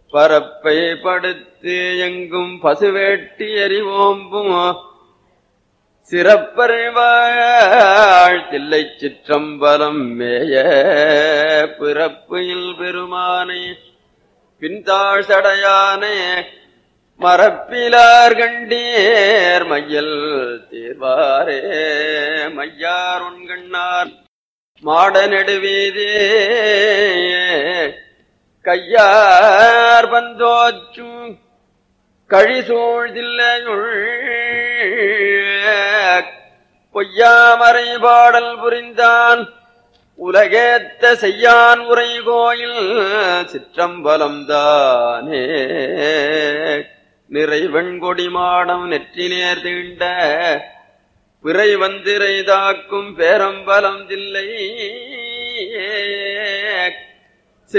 பரப்பை படுத்து எங்கும் பசுவேட்டி எறிவோம்பும் சிறப்பறிவாழ் தில்லை சிற்றம்பலம் மேய பிறப்பில் பெருமானே பின்தாழ் சடையானே மரப்பிலார் கண்டீர் மையல் தீர்வாரே மையார் உண்கண்ணார் மாட நெடுவீதே கையார் பந்தோச்சும் கழிசூழ்தில்லையுள் பொய்யாமறை பாடல் புரிந்தான் உலகேத்த செய்யான் உரை கோயில் சிற்றம்பலம் தானே நிறைவெண்கொடி மாடம் நெற்றினேர் தீண்ட பிறை வந்திரை தாக்கும் பேரம்பலம் தில்லை